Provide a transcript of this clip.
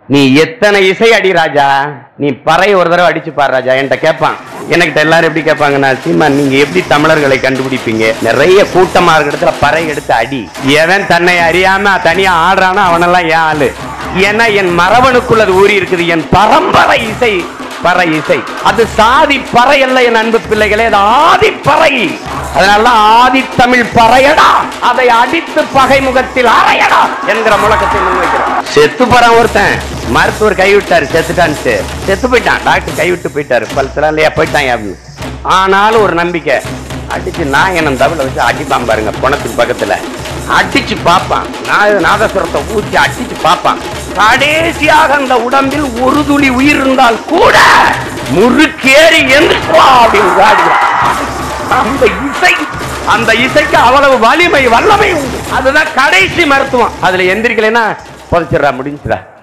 நீ எத்தனை இசை அடி ராஜா நீ பறை ஒரு தடவை அடிச்சு பாரு ராஜா என்கிட்ட கேட்பான் எனக்கிட்ட எல்லாரும் எப்படி கேட்பாங்கன்னா சீமா நீங்க எப்படி தமிழர்களை கண்டுபிடிப்பீங்க நிறைய கூட்டமா இருக்கிற இடத்துல பறை எடுத்து அடி எவன் தன்னை அறியாம தனியா ஆடுறானோ அவனெல்லாம் ஏன் ஆளு ஏன்னா என் மரபணுக்குள்ள அது ஊறி இருக்குது என் பரம்பரை இசை பறை இசை அது சாதி பறை அல்ல என் அன்பு பிள்ளைகளே அது ஆதி பறை அதனால ஆதி தமிழ் பறையடா அதை அடித்து பகை முகத்தில் அறையடா என்கிற முழக்கத்தை முன்வைக்கிறோம் செத்து போறான் ஒருத்தன் மருத்துவர் கைவிட்டாரு செத்துட்டான்ட்டு செத்து போயிட்டான் டாக்டர் கைவிட்டு போயிட்டாரு பல்சலாம் இல்லையா போயிட்டான் அப்படின்னு ஆனாலும் ஒரு நம்பிக்கை அடிச்சு நாயனம் தவிர வச்சு அடிப்பான் பாருங்க பணத்துக்கு பக்கத்துல அடிச்சு பார்ப்பான் நா- நாதஸ்வரத்தை ஊற்றி அடிச்சு பார்ப்பான் கடைசியாக அந்த உடம்பில் ஒரு துளி உயிர் இருந்தால் கூட முறுக்கேறி எந்திரிப்பா அப்படின்னு ஆடுகிறான் அந்த இசை அந்த இசைக்கு அவ்வளவு வலிமை வல்லமை உண்டு அதுதான் கடைசி மருத்துவம் அதுல எந்திரிக்கலைன்னா புதைச்சிடறா முடிஞ்சுடா